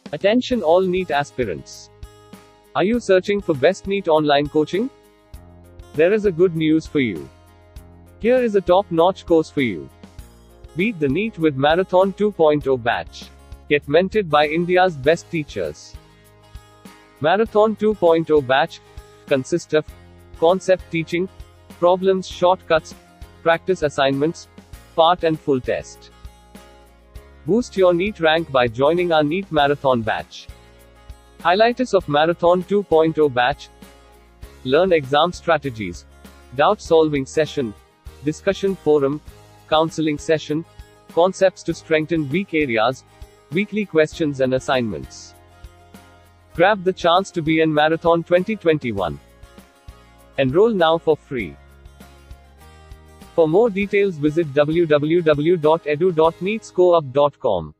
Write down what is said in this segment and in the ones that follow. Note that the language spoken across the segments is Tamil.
Attention all NEET aspirants. Are you searching for best NEET online coaching? There is a good news for you. Here is a top notch course for you. Beat the NEET with Marathon 2.0 batch. Get mentored by India's best teachers. Marathon 2.0 batch consists of concept teaching, problems, shortcuts, practice assignments, part and full test. Boost your NEET rank by joining our NEET Marathon batch. Highlights of Marathon 2.0 batch Learn exam strategies, doubt solving session, discussion forum, counseling session, concepts to strengthen weak areas, weekly questions and assignments. Grab the chance to be in Marathon 2021. Enroll now for free. For more details visit www.edu.neetscoreup.com.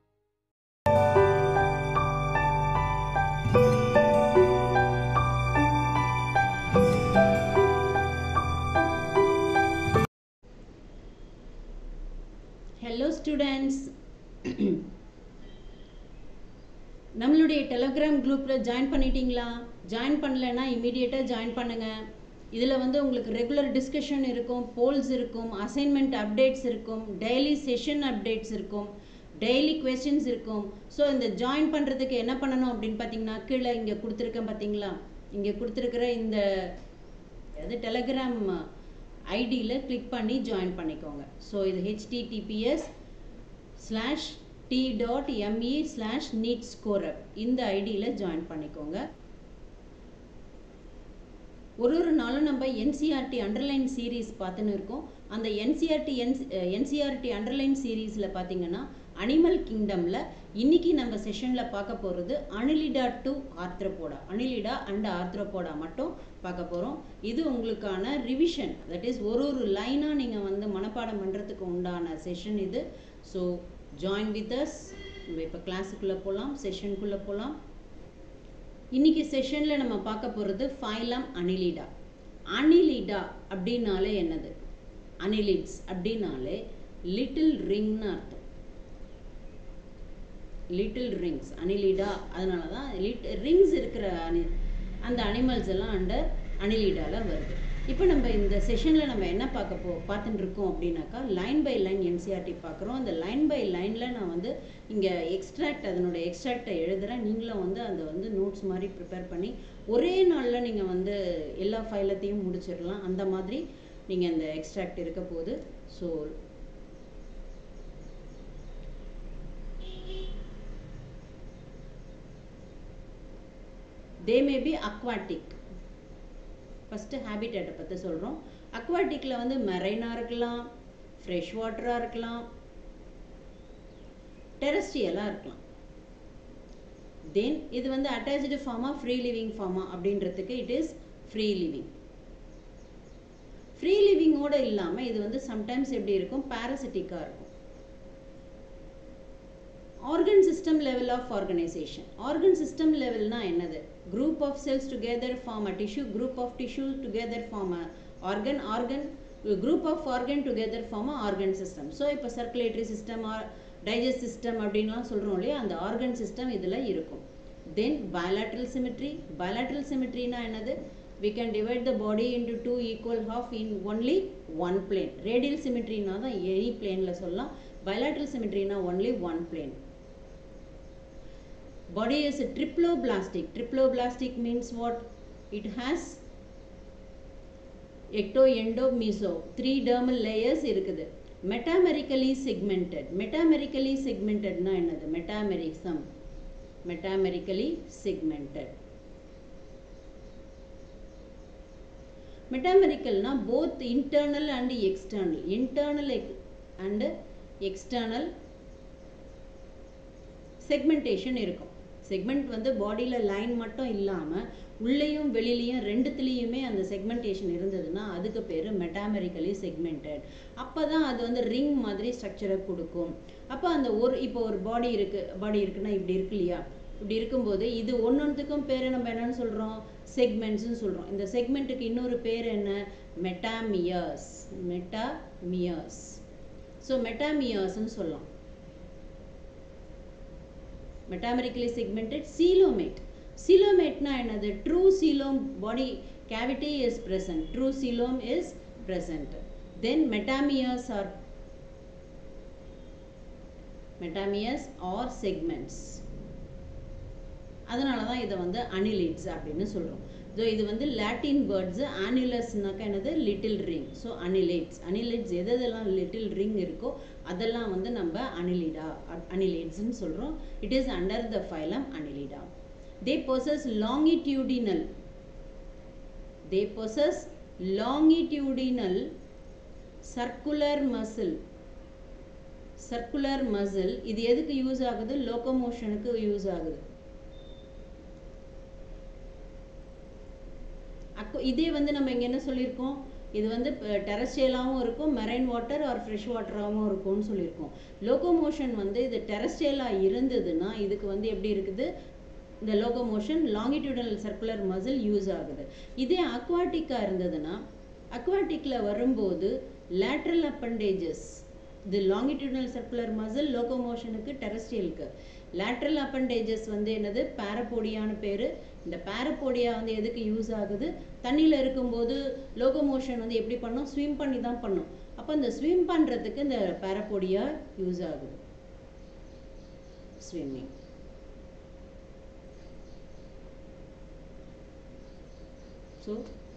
Hello students நம்மளுடைய டெலகிராம் குரூப்பில் ஜாயின் பண்ணிட்டீங்களா ஜாயின் பண்ணலைன்னா இமீடியட்டாக ஜாயின் பண்ணுங்கள் இதில் வந்து உங்களுக்கு ரெகுலர் டிஸ்கஷன் இருக்கும் போல்ஸ் இருக்கும் அசைன்மெண்ட் அப்டேட்ஸ் இருக்கும் டெய்லி செஷன் அப்டேட்ஸ் இருக்கும் டெய்லி கொஸ்டின்ஸ் இருக்கும் ஸோ இந்த ஜாயின் பண்ணுறதுக்கு என்ன பண்ணணும் அப்படின்னு பார்த்தீங்கன்னா கீழே இங்கே கொடுத்துருக்கேன் பார்த்தீங்களா இங்கே கொடுத்துருக்கிற இந்த அது டெலகிராம் ஐடியில் கிளிக் பண்ணி ஜாயின் பண்ணிக்கோங்க ஸோ இது HTTPS slash T dot me slash NEET score up இந்த ஐடியில் ஜாயின் பண்ணிக்கோங்க ஒரு ஒரு நாளும் நம்ம என்சிஆர்டி அண்டர்லைன் சீரீஸ் பார்த்துன்னு இருக்கோம் அந்த என்சிஆர்டி என்ஸ் என்சிஆர்டி அண்டர்லைன் சீரீஸில் பார்த்தீங்கன்னா அனிமல் கிங்டமில் இன்னைக்கு நம்ம செஷனில் பார்க்க போகிறது Annelida to Arthropoda Annelida and Arthropoda மட்டும் பார்க்க போகிறோம் இது உங்களுக்கான ரிவிஷன் தட் இஸ் ஒரு ஒரு லைனாக நீங்கள் வந்து மனப்பாடம் பண்ணுறதுக்கு உண்டான செஷன் இது ஸோ ஜாயின் வித் அஸ் நம்ம இப்போ கிளாஸுக்குள்ளே போகலாம் செஷனுக்குள்ளே போகலாம் இன்னைக்கு செஷனில் நம்ம பார்க்க போகிறது ஃபைலம் அனிலிடா அனிலிடா அப்படின்னாலே என்னது அனிலிட்ஸ் அப்படின்னாலே லிட்டில் ரிங்னு அர்த்தம் லிட்டில் ரிங்ஸ் அனிலிடா அதனால தான் லிட் ரிங்ஸ் இருக்கிற அனி அந்த அனிமல்ஸ் எல்லாம் அண்டர் அனிலிடாவில் வருது இப்போ நம்ம இந்த செஷனில் நம்ம என்ன பார்க்க போ பார்த்துட்டு இருக்கோம் அப்படின்னாக்கா லைன் பை லைன் என்சிஆர்டி பார்க்குறோம் அந்த லைன் பை லைனில் நான் வந்து இங்கே எக்ஸ்ட்ராக்ட் அதனோட எக்ஸ்ட்ராக்டை எழுதுகிறேன் நீங்களும் வந்து அதை வந்து நோட்ஸ் மாதிரி ப்ரிப்பேர் பண்ணி ஒரே நாளில் நீங்கள் வந்து எல்லா ஃபைலத்தையும் முடிச்சிடலாம் அந்த மாதிரி நீங்கள் அந்த எக்ஸ்ட்ராக்ட் இருக்க போகுது so they may be aquatic first ஹேபிட்டேட்டை பற்றி சொல்கிறோம் அக்வாட்டிக்கில் வந்து மெரைனாக இருக்கலாம் ஃப்ரெஷ் வாட்டராக இருக்கலாம் டெரஸ்ட்ரியலாக இருக்கலாம் தென் இது வந்து அட்டாச்சு ஃபார்மா ஃப்ரீ லிவிங் ஃபார்மா அப்படின்றதுக்கு it is free living free லிவிங்கோடு இல்லாமல் இது வந்து சம்டைம்ஸ் எப்படி இருக்கும் பேரசிட்டிக்காக இருக்கும் organ system level of organisation organ system லெவல்னா என்னது group of cells together form a tissue group of tissue together form a organ organ group of organ together form a organ system so இப்போ சர்க்குலேட்டரி சிஸ்டம் டைஜஸ்ட் சிஸ்டம் அப்படின்லாம் சொல்கிறோம் இல்லையா அந்த ஆர்கன் சிஸ்டம் இதில் இருக்கும் தென் bilateral symmetry bilateral symmetryனா என்னது we can divide the body into two equal half in only one plane radial symmetryனா தான் any planeல சொல்லலாம் bilateral symmetryனா only one plane body is a triploblastic triploblastic means what it has ecto endo meso three dermal layers இருக்குது metamerically segmented metamerically segmentedனா என்னது metamerism metamerically segmented metamericalனா both internal and external internal and external segmentation இருக்கும் செக்மெண்ட் வந்து பாடியில் லைன் மட்டும் இல்லாமல் உள்ளேயும் வெளியிலையும் ரெண்டுத்துலேயுமே அந்த செக்மெண்டேஷன் இருந்ததுன்னா அதுக்கு பேர் மெட்டாமெரிக்கலி செக்மெண்டட் அப்போ தான் அது வந்து ரிங் மாதிரி ஸ்ட்ரக்சரை கொடுக்கும் அப்போ அந்த ஒரு இப்போ ஒரு பாடி இருக்குது பாடி இருக்குன்னா இப்படி இருக்கு இல்லையா இப்படி இருக்கும்போது இது ஒன்னொன்றுக்கும் பேர் நம்ம என்னன்னு சொல்கிறோம் செக்மெண்ட்ஸ்னு சொல்கிறோம் இந்த செக்மெண்ட்டுக்கு இன்னொரு பேர் என்ன மெட்டாமியர்ஸ் மெட்டாமியர்ஸ் ஸோ மெட்டாமியர்ஸ்னு சொல்லலாம் மெட்டாமெரிக்கலி செக்மெண்டட் சீலோமேட் சீலோமேட்னா என்னது true coelom body cavity is present true coelom is present then metameres are metameres or segments அதனால தான் இதை வந்து அனிலிட்ஸ் அப்படின்னு சொல்கிறோம் ஸோ இது வந்து லாட்டின் வேர்ட்ஸு ஆனிலஸ்னாக்கா என்னது little ring so annelids annelids எது எதெல்லாம் லிட்டில் ரிங் இருக்கோ அதெல்லாம் வந்து நம்ம அனிலிடா அனிலேட்ஸ்னு சொல்கிறோம் it is under the phylum Annelida they possess longitudinal they possess longitudinal circular muscle circular muscle இது எதுக்கு யூஸ் ஆகுது லோகோமோஷனுக்கு யூஸ் ஆகுது அக்கோ இதே வந்து நம்ம இங்கே என்ன சொல்லியிருக்கோம் இது வந்து டெரஸ்டியலாகவும் இருக்கும் மெரைன் வாட்டர் ஆர் ஃப்ரெஷ் வாட்டராகவும் இருக்கும்னு சொல்லியிருக்கோம் லோகோமோஷன் வந்து இது டெரஸ்டியலாக இருந்ததுன்னா இதுக்கு வந்து எப்படி இருக்குது இந்த locomotion longitudinal circular muscle use ஆகுது இதே அக்வாட்டிக்காக இருந்ததுன்னா அக்வாட்டிக்கில் வரும்போது லேட்ரல் அப்பண்டேஜஸ் இது லாங்கிடியூடனல் சர்க்குலர் மசில் லோகோமோஷனுக்கு டெரஸ்டியலுக்கு லேட்ரல் அப்பண்டேஜஸ் வந்து என்னது பேரப்போடியான்னு பேர் இந்த பேரப்போடியா வந்து எதுக்கு யூஸ் ஆகுது தண்ணியில் இருக்கும்போது லோகோமோஷன் வந்து எப்படி பண்ணும் ஸ்விம் பண்ணி தான் பண்ணும் அப்போ இந்த ஸ்விம் பண்ணுறதுக்கு இந்த பேரப்போடியா யூஸ் ஆகுது swimming So,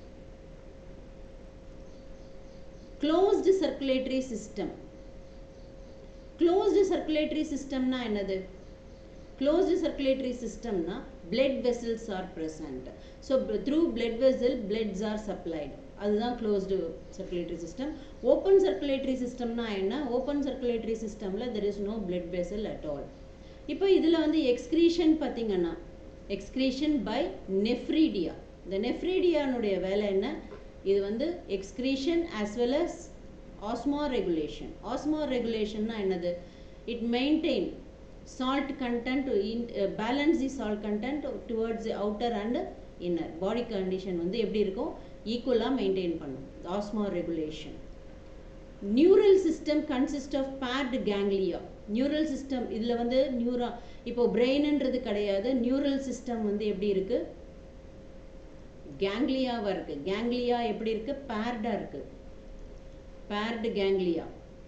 closed circulatory system. Closed circulatory systemனா என்னது closed circulatory systemனா blood vessels are present. So, through blood vessel, bloods are supplied. அதுதான் closed circulatory system. Open circulatory systemனா என்ன open circulatory systemல there is no blood vessel at all. இப்போ இதில் வந்து எக்ஸ்கிரீஷன் பார்த்தீங்கன்னா எக்ஸ்கிரீஷன் பை நெஃப்ரீடியா இந்த நெஃப்ரீடியானுடைய வேலை என்ன இது வந்து excretion as well as osmoregulation ஆஸ்மோ ரெகுலேஷன்னா என்னது it maintain salt content in balance the salt content towards the outer and inner body condition வந்து எப்படி இருக்கும் ஈக்குவலாக மெயின்டைன் பண்ணும் osmoregulation neural system consist of paired ganglia neural system இதில் வந்து நியூரா இப்போ பிரெயின்ன்றது கிடையாது நியூரல் சிஸ்டம் வந்து எப்படி இருக்குது கேங்லியாவா இருக்கு கேங்லியா எப்படி இருக்கு பேர்டா இருக்கு பேர்டு கேங்லியா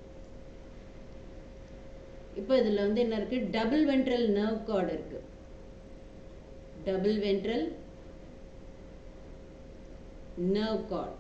இப்போ இதுல வந்து என்ன இருக்கு டபுள் வென்ட்ரல் நர்வ் கார்டு இருக்கு double ventral nerve cord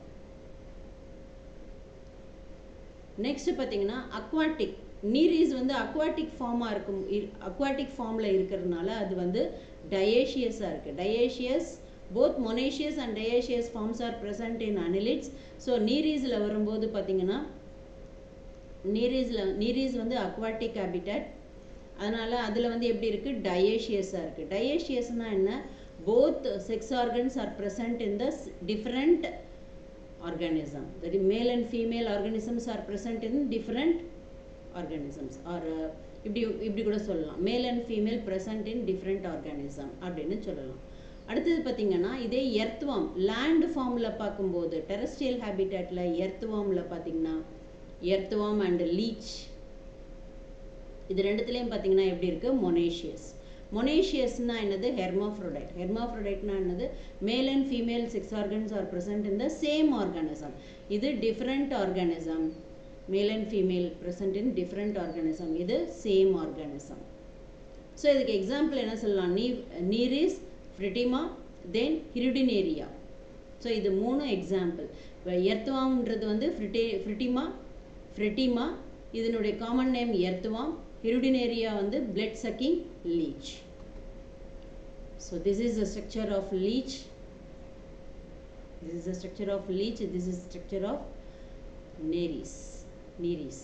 next பார்த்தீங்கன்னா அக்வாட்டிக் நீரீஸ் வந்து அக்வாட்டிக் ஃபார்மாக இருக்கும் அக்வாட்டிக் ஃபார்மில் இருக்கிறதுனால அது வந்து டயேஷியஸாக இருக்குது dioecious both monoecious and dioecious forms are present in annelids so நீரீஸில் வரும்போது பார்த்தீங்கன்னா நீரீஸில் நீரீஸ் வந்து அக்வாட்டிக் ஹேபிட்டட் அதனால் அதில் வந்து எப்படி இருக்குது டயேஷியஸாக இருக்குது டயேஷியஸ்னால் என்ன both sex organs are present in the different organism that is male and female organisms are present in different organisms or uh, இப்படி இப்படி கூட சொல்லலாம் male and female present in different organism அப்படின்னு சொல்லலாம் அடுத்தது பார்த்தீங்கன்னா இதே எர்த்வாம் லேண்ட் ஃபார்மில் பார்க்கும்போது டெரஸ்ட்ரியல் ஹேபிட்டேட்டில் எர்த்வாமில் பார்த்தீங்கன்னா எர்த்வாம் அண்ட் லீச் இது ரெண்டுத்துலேயும் பார்த்தீங்கன்னா எப்படி இருக்குது மொனேஷியஸ் மொனேஷியஸ்னா என்னது ஹெர்மாஃப்ரோடைட் ஹெர்மாஃப்ரோடைட்னா என்னது male and female sex organs are present in the same organism இது different organism male and female present in different organism இது சேம் ஆர்கானிசம் ஸோ இதுக்கு எக்ஸாம்பிள் என்ன சொல்லலாம் நீ நீரிஸ் ஃப்ரிட்டிமா தென் ஹிருடினேரியா ஸோ இது மூணு எக்ஸாம்பிள் இப்போ எர்த்வாம்ன்றது வந்து ஃப்ரிட்டே ஃப்ரிட்டிமா ஃப்ரிட்டிமா இதனுடைய காமன் நேம் எர்த்வாம் ஹிருடினேரியா வந்து blood sucking leech so this is the structure of leech this is the structure of leech this is structure of Nereis Nereis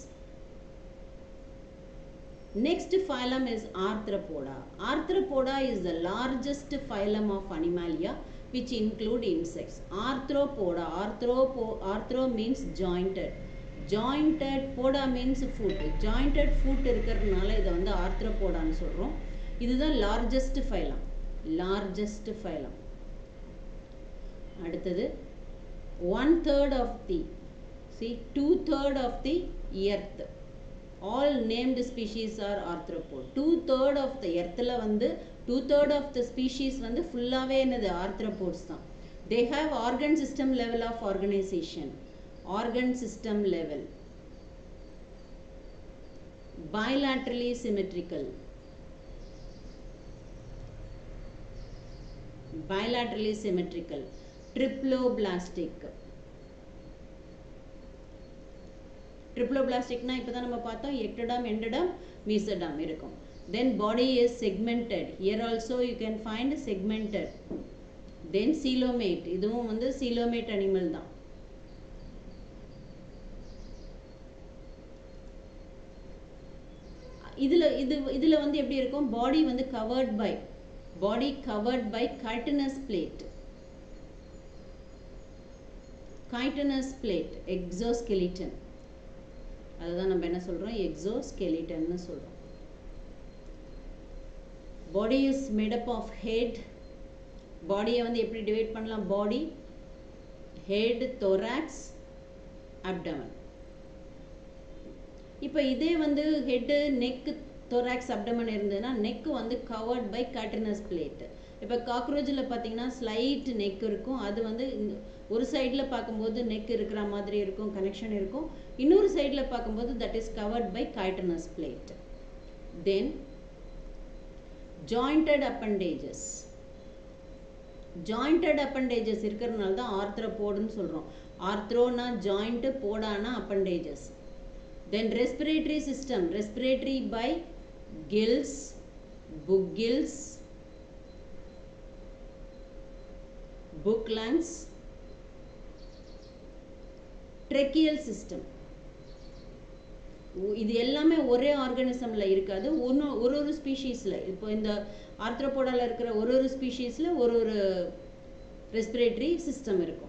Next phylum is Arthropoda. Arthropoda is the largest phylum of Animalia which include insects. Arthropoda, arthropo, arthro means jointed. Jointed, poda means foot. Jointed foot இருக்கிறதுனால இதை வந்து ஆர்த்ரோபோடான்னு சொல்கிறோம் இதுதான் லார்ஜஸ்ட் ஃபைலம் லார்ஜஸ்ட் ஃபைலம் அடுத்தது one third of the sea two third of the earth all named species are arthropod two third of the எர்த்தில் வந்து two third of the species வந்து ஃபுல்லாகவே என்னது ஆர்த்ரோபோட்ஸ் தான் they have organ system level of organisation organ system level bilaterally symmetrical bilaterally symmetrical triploblastic ட்ரிப்ளோபிளாஸ்டிக்னா இப்போ தான் நம்ம பார்த்தோம் எக்டடாம் எண்டடாம் மீசடாம் இருக்கும் then body is segmented here also you can find segmented then coelomate இதுவும் வந்து சீலோமேட் அனிமல் தான் இதில் இது இதில் வந்து எப்படி இருக்கும் பாடி வந்து covered by body covered by chitinous plate chitinous plate exoskeleton அதுதான் நம்ம என்ன சொல்கிறோம் எக்ஸோஸ்கெலிட்டன்னு சொல்கிறோம் body is made up of head பாடியை வந்து எப்படி டிவைட் பண்ணலாம் பாடி ஹெட் தொராக்ஸ் அப்டமன் இப்போ இதே வந்து ஹெட்டு நெக்கு தொராக்ஸ் அப்டமன் இருந்ததுன்னா நெக்கு வந்து கவர்ட் பை கட்டினஸ் பிளேட் இப்போ காக்ரோச்சில் பார்த்தீங்கன்னா ஸ்லைட் நெக் இருக்கும் அது வந்து ஒரு சைடில் பார்க்கும்போது நெக் இருக்கிற மாதிரி இருக்கும் கனெக்ஷன் இருக்கும் இன்னொரு சைடில் பார்க்கும்போது that is covered by chitinous plate then jointed appendages jointed appendages இருக்கிறதுனால தான் ஆர்த்ரோபோடுன்னு சொல்கிறோம் ஆர்த்ரோனா ஜாயிண்ட்டு போடானா appendages then respiratory system respiratory by gills book gills book lungs tracheal system இது எல்லாமே ஒரே ஆர்கானிசமில் இருக்காது ஒன்று ஒரு ஒரு ஸ்பீஷீஸில் இப்போ இந்த ஆர்த்ரோபோடாவில் இருக்கிற ஒரு ஒரு ஸ்பீஷீஸில் ஒரு ஒரு ரெஸ்பிரேட்டரி சிஸ்டம் இருக்கும்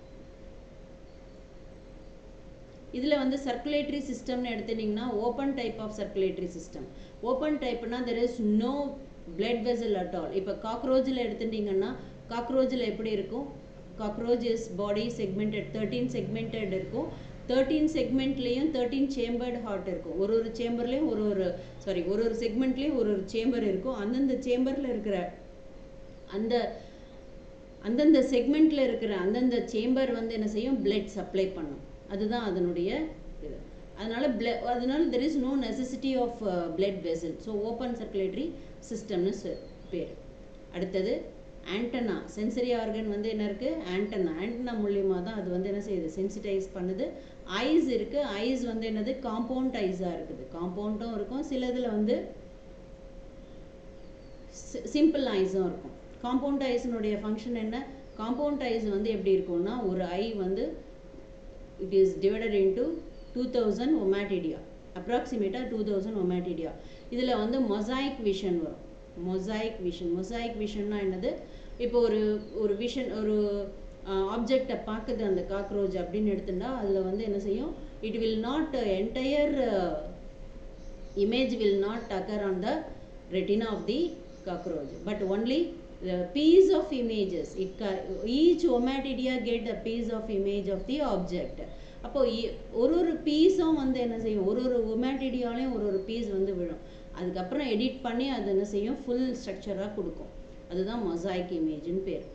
இதில் வந்து சர்க்குலேட்டரி சிஸ்டம்னு எடுத்துட்டிங்கன்னா open type of circulatory system open டைப்னா there is no blood vessel at all இப்போ காக்ரோச்சில் எடுத்துட்டிங்கன்னா காக்ரோச்சில் எப்படி இருக்கும் cockroach is body segmented thirteen segmented இருக்கும் தேர்ட்டீன் செக்மெண்ட்லேயும் தேர்ட்டீன் சேம்பர்டு ஹார்ட் இருக்கும் ஒரு ஒரு சேம்பர்லேயும் ஒரு ஒரு சாரி ஒரு ஒரு செக்மெண்ட்லேயும் ஒரு ஒரு சேம்பர் இருக்கும் அந்தந்த சேம்பரில் இருக்கிற அந்த அந்தந்த செக்மெண்ட்டில் இருக்கிற அந்தந்த சேம்பர் வந்து என்ன செய்யும் பிளட் சப்ளை பண்ணும் அதுதான் அதனுடைய இது அதனால பிள அதனால there is no necessity of blood vessel so open circulatory சிஸ்டம்னு பேர் அடுத்தது ஆண்டனா சென்சரி ஆர்கன் வந்து என்ன இருக்குது ஆண்டனா ஆண்டனா மூலியமாக தான் அது வந்து என்ன செய்யுது சென்சிட்டைஸ் பண்ணுது ஐஸ் இருக்குது ஐஸ் வந்து என்னது காம்பவுண்ட் ஐஸாக இருக்குது காம்பவுண்டும் இருக்கும் சிலதில் வந்து சிம்பிள் ஐஸும் இருக்கும் காம்பவுண்ட் ஐஸினுடைய ஃபங்க்ஷன் என்ன காம்பவுண்ட் ஐஸ் வந்து எப்படி இருக்கும்னா ஒரு ஐ வந்து it is divided into two thousand ommatidia அப்ராக்சிமேட்டாக டூ தௌசண்ட் ஒமேட்டிடியா இதில் வந்து மொசாயிக் விஷன் வரும் மொசாயிக் விஷன் மொசாயிக் விஷன்னா என்னது இப்போ ஒரு ஒரு விஷன் ஒரு ஆப்ஜெக்டை பார்க்குது அந்த காக்ரோச் அப்படின்னு எடுத்துட்டா அதில் வந்து என்ன செய்யும் it will not entire image will not occur on the retina of the cockroach but only the piece of images it ca- each omatidia get a piece of image of the object அப்போ ஒரு ஒரு பீஸும் வந்து என்ன செய்யும் ஒரு ஒரு ஒமேட்டிடியாலையும் ஒரு ஒரு பீஸ் வந்து விழும் அதுக்கப்புறம் எடிட் பண்ணி அது என்ன செய்யும் ஃபுல் ஸ்ட்ரக்சராக கொடுக்கும் அதுதான் மொசாய்க் இமேஜ்னு பேர்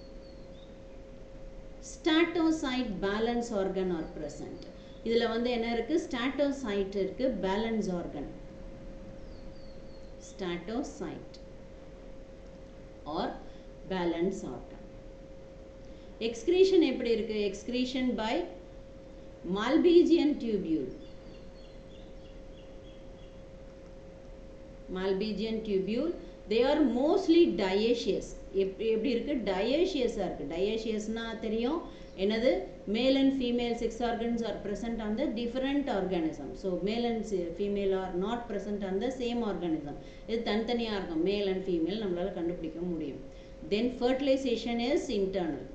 statocyst balance organ are present இதில் வந்து என்ன இருக்குது ஸ்டாட்டோசைட் இருக்குது balance organ statocyst or balance organ excretion எப்படி இருக்கு excretion by Malpighian tubule Malpighian tubule they are mostly dioecious எப்படி எப்படி இருக்கு டயேஷியஸாக இருக்கு டயேஷியஸ்னா தெரியும் என்னது male and female sex organs are present on the different organism so male and female are not present on the same organism இது தனித்தனியாக இருக்கும் மேல் அண்ட் ஃபீமேல் நம்மளால் கண்டுபிடிக்க முடியும் then fertilization is internal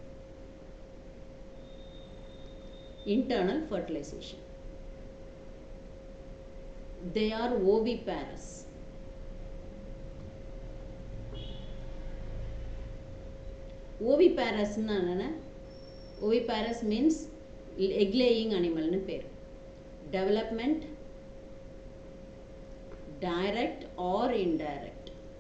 internal fertilization they are oviparous ஓவிபாரஸ்னா என்னென்ன ஓவிபாரஸ் மீன்ஸ் எக் லேயிங் அனிமல்னு பேர் development direct or indirect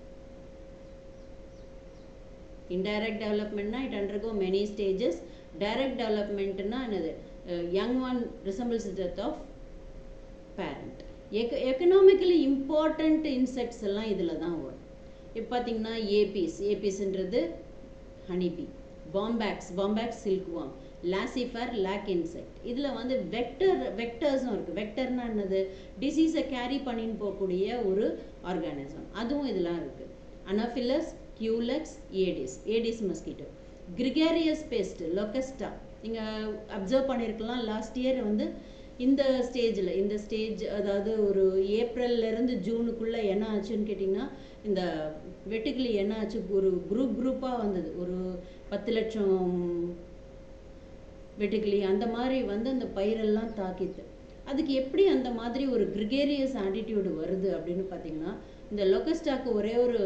indirect டெவலப்மெண்ட்னா it undergo many stages direct டெவலப்மெண்ட்னா என்னது young one resembles that of parent எக்க எக்கனாமிக்கலி இம்பார்ட்டண்ட் இன்செக்ட்ஸ் எல்லாம் இதில் தான் வரும் இப்போ பார்த்தீங்கன்னா ஏபிஸ் ஏபிஸ்ன்றது honeybee Bombyx Bombyx silkworm Laccifer lac insect இதில் வந்து வெக்டர் வெக்டர்ஸும் இருக்குது வெக்டர்னா என்னது டிசீஸை கேரி பண்ணின்னு போகக்கூடிய ஒரு ஆர்கானிசம் அதுவும் இதெல்லாம் இருக்குது Anopheles Culex Aedes Aedes mosquito gregarious pest Locusta நீங்கள் அப்சர்வ் பண்ணியிருக்கலாம் லாஸ்ட் இயர் வந்து இந்த ஸ்டேஜில் இந்த ஸ்டேஜ் அதாவது ஒரு ஏப்ரல்லேருந்து ஜூனுக்குள்ளே என்ன ஆச்சுன்னு கேட்டிங்கன்னா இந்த வெட்டுக்கிளி என்ன ஆச்சு ஒரு குரூப் குரூப்பாக வந்தது ஒரு பத்து லட்சம் வெட்டுக்கிளி அந்த மாதிரி வந்து அந்த பயிரெல்லாம் தாக்கித்து அதுக்கு எப்படி அந்த மாதிரி ஒரு கிரிகேரியஸ் ஆட்டிடியூடு வருது அப்படின்னு பார்த்தீங்கன்னா இந்த லொக்கஸ்டாக்கு ஒரே ஒரு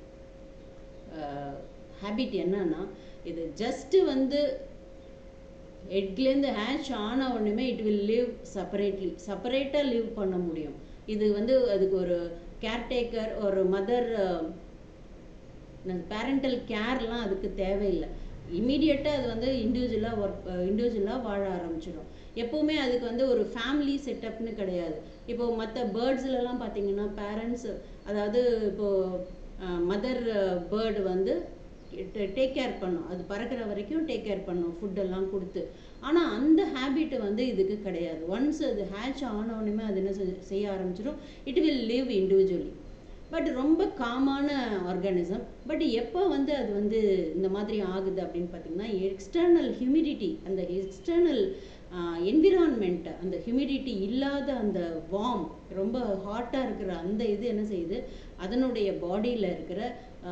ஹேபிட் என்னன்னா இது ஜஸ்ட்டு வந்து எட்லேருந்து ஹேஷ் ஆன உடனே இட் வில் லிவ் செப்பரேட்லி செப்பரேட்டாக லிவ் பண்ண முடியும் இது வந்து அதுக்கு ஒரு கேர்டேக்கர் ஒரு மதர் பேரண்டல் கேர்லாம் அதுக்கு தேவையில்லை இமீடியட்டாக அது வந்து இண்டிவிஜுவலாக ஒர்க் இண்டிவிஜுவலாக வாழ ஆரம்பிச்சிடும் எப்போவுமே அதுக்கு வந்து ஒரு ஃபேமிலி செட்டப்னு கிடையாது இப்போது மற்ற பேர்ட்ஸ்லலாம் பார்த்தீங்கன்னா பேரண்ட்ஸ் அதாவது இப்போது மதர் பேர்டு வந்து டேக் கேர் பண்ணும் அது பறக்கிற வரைக்கும் டேக் கேர் பண்ணும் ஃபுட்டெல்லாம் கொடுத்து ஆனால் அந்த ஹேபிட் வந்து இதுக்கு கிடையாது ஒன்ஸ் அது ஹேட்ச் ஆனவுடனே அது என்ன செய்ய ஆரம்பிச்சிடும் it will live individually but ரொம்ப காமான ஆர்கானிசம் பட் எப்போ வந்து அது வந்து இந்த மாதிரி ஆகுது அப்படின்னு பார்த்தீங்கன்னா எக்ஸ்டர்னல் ஹியூமிடிட்டி அந்த எக்ஸ்டர்னல் என்விரான்மெண்ட் அந்த ஹியூமிடிட்டி இல்லாத அந்த வார்ம் ரொம்ப ஹாட்டாக இருக்கிற அந்த இது என்ன செய்யுது அதனுடைய பாடியில் இருக்கிற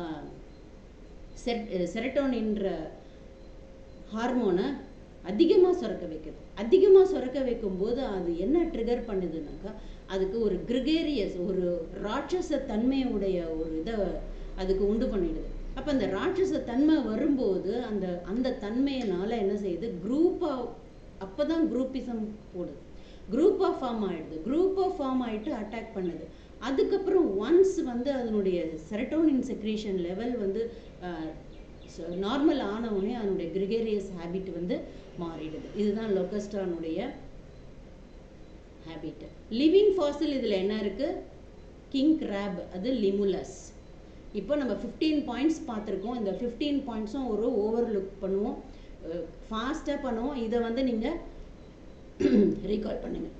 செட் செரட்டோனின்ற ஹார்மோனை அதிகமாக சுரக்க வைக்குது அதிகமாக சுரக்க வைக்கும்போது அது என்ன ட்ரிகர் பண்ணுதுனாக்கா அதுக்கு ஒரு கிரிகேரியஸ் ஒரு ராட்சச தன்மையுடைய ஒரு இதை அதுக்கு உண்டு பண்ணிடுது அப்போ அந்த ராட்சச தன்மை வரும்போது அந்த அந்த தன்மையினால என்ன செய்யுது குரூப்பாக அப்போ தான் குரூப்பிசம் போடுது குரூப்பாக ஃபார்ம் ஆகிடுது குரூப்பாக ஃபார்ம் ஆகிட்டு அட்டாக் பண்ணுது அதுக்கப்புறம் ஒன்ஸ் வந்து அதனுடைய செரட்டோனின் செக்ரேஷன் லெவல் வந்து நார்மல் ஆனவுடனே அதனுடைய கிரிகேரியஸ் ஹேபிட் வந்து மாறிடுது இதுதான் லொக்கஸ்டானுடைய ஹேபிட் லிவிங் ஃபாசில் இதில் என்ன இருக்குது கிங் கிராப் அது லிமுலஸ் இப்போ நம்ம ஃபிஃப்டீன் பாயிண்ட்ஸ் பார்த்துருக்கோம் இந்த ஃபிஃப்டீன் பாயிண்ட்ஸும் ஒரு ஓவர் லுக் பண்ணுவோம் ஃபாஸ்ட்டாக பண்ணுவோம் இதை வந்து நீங்கள் ரீகால் பண்ணுங்கள்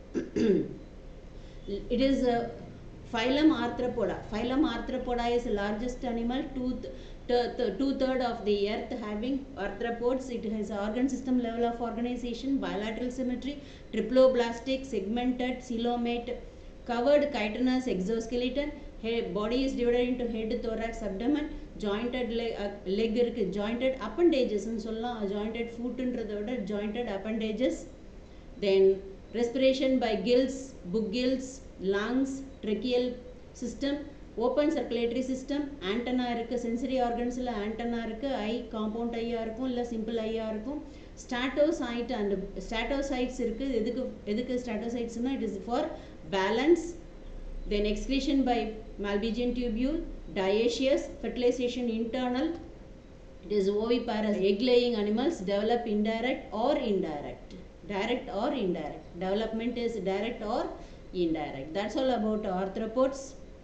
it is phylum arthropoda phylum arthropoda is the largest animal two two third of the earth having arthropods it has organ system level of organization bilateral symmetry triploblastic segmented coelomate covered chitinous exoskeleton head, body is divided into head thorax abdomen jointed leg, uh, leg இருக்கு jointed appendages ன்னு சொல்லலாம் jointed footன்றதை விட jointed appendages then respiration by gills book gills lungs tracheal system open circulatory system antenna இருக்குது சென்சரி ஆர்கன்ஸில் ஆண்டனா இருக்குது ஐ காம்பவுண்ட் ஐயாக இருக்கும் இல்லை சிம்பிள் ஐயாக இருக்கும் ஸ்டாட்டோசைட் அண்ட் ஸ்டாட்டோசைட்ஸ் இருக்குது எதுக்கு எதுக்கு ஸ்டாட்டோசைட்ஸ்னால் it is for balance then excretion by malpighian tubule dioecious fertilization internal it is oviparous egg laying animals develop indirect or indirect direct or indirect development is direct or indirect that's all about arthropods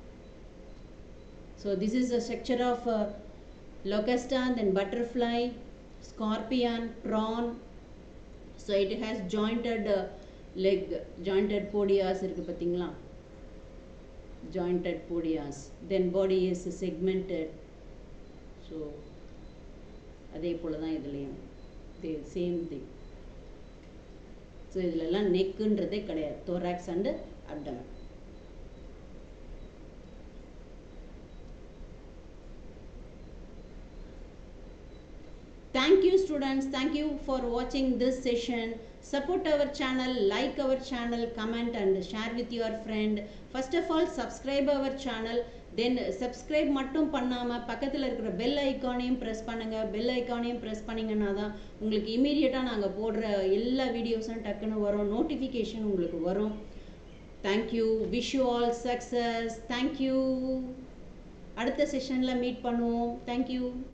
so this is the structure of uh, locusta then butterfly scorpion prawn so it has jointed uh, leg jointed podias இருக்கு பார்த்தீங்களா jointed podias then body is segmented so அதே போல தான் இதுலேயும் தே சேம் திங் ஸோ இதிலெல்லாம் நெக்குன்றதே கிடையாது thorax and abdomen thank you students thank you for watching this session support our channel like our channel comment and share with your friend first of all subscribe our channel then subscribe மட்டும் பண்ணாம பக்கத்தில் இருக்கிற பெல் ஐக்கானையும் ப்ரெஸ் பண்ணுங்க பெல் ஐக்கானையும் ப்ரெஸ் பண்ணீங்கன்னா தான் உங்களுக்கு இமீடியட்டாக நாங்கள் போடுற எல்லா வீடியோஸும் டக்குன்னு வரும் நோட்டிஃபிகேஷன் உங்களுக்கு வரும் thank you wish you all success thank you அடுத்த செஷனில் மீட் பண்ணுவோம் தேங்க்யூ